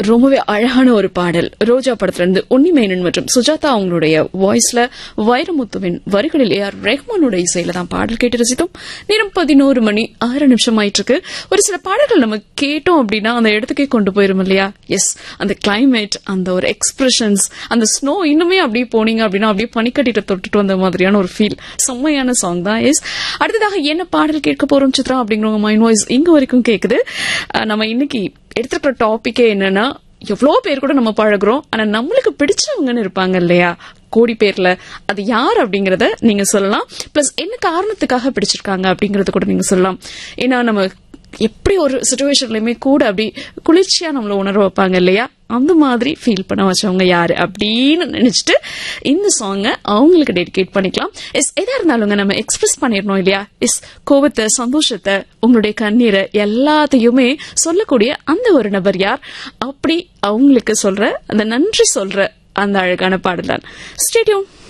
ரொம்பவே அழகான ஒரு பாடல் ரோஜா படத்துல இருந்து உன்னிமேனன் மற்றும் சுஜாதா அவங்களுடைய வாய்ஸ்ல வைரமுத்துவின் வரிகளில் ஏஆர் ரெஹ்மானோட இசையில தான் பாடல் கேட்டு ரசித்தோம் நேரம் பதினோரு மணி ஆறு நிமிஷம் ஆயிட்டு இருக்கு ஒரு சில பாடல்கள் நம்ம கேட்டோம் அப்படின்னா அந்த இடத்துக்கே கொண்டு போயிரும் இல்லையா எஸ் அந்த கிளைமேட் அந்த ஒரு எக்ஸ்பிரஷன்ஸ் அந்த ஸ்னோ இன்னுமே அப்படியே போனீங்க அப்படின்னா அப்படியே பனிக்கட்டிட்ட தொட்டுட்டு வந்த மாதிரியான ஒரு ஃபீல் செம்மையான சாங் தான் எஸ் அடுத்ததாக என்ன பாடல் கேட்க போறோம் சித்ரா அப்படிங்கிற மைண்ட் வாய்ஸ் இங்க வரைக்கும் கேக்குது அஹ் நம்ம இன்னைக்கு எடுத்துக்கிற டாபிக்கே என்னன்னா எவ்வளோ பேர் கூட நம்ம பழகுறோம் ஆனா நம்மளுக்கு பிடிச்சவங்கன்னு இருப்பாங்க இல்லையா கோடி பேர்ல அது யார் அப்படிங்கறத நீங்க சொல்லலாம் பிளஸ் என்ன காரணத்துக்காக பிடிச்சிருக்காங்க அப்படிங்கறத கூட நீங்க சொல்லலாம் ஏன்னா நம்ம எப்படி ஒரு சுச்சுவேஷன்லயுமே கூட அப்படி குளிர்ச்சியா நம்மள உணர வைப்பாங்க இல்லையா அந்த மாதிரி ஃபீல் பண்ண வச்சவங்க யாரு அப்படின்னு நினைச்சிட்டு இந்த சாங்கை அவங்களுக்கு டெடிகேட் பண்ணிக்கலாம் எஸ் எதா இருந்தாலுங்க நம்ம எக்ஸ்பிரஸ் பண்ணிடணும் இல்லையா எஸ் கோபத்தை சந்தோஷத்தை உங்களுடைய கண்ணீரை எல்லாத்தையுமே சொல்லக்கூடிய அந்த ஒரு நபர் யார் அப்படி அவங்களுக்கு சொல்ற அந்த நன்றி சொல்ற அந்த அழகான பாடல் தான் ஸ்டேடியம்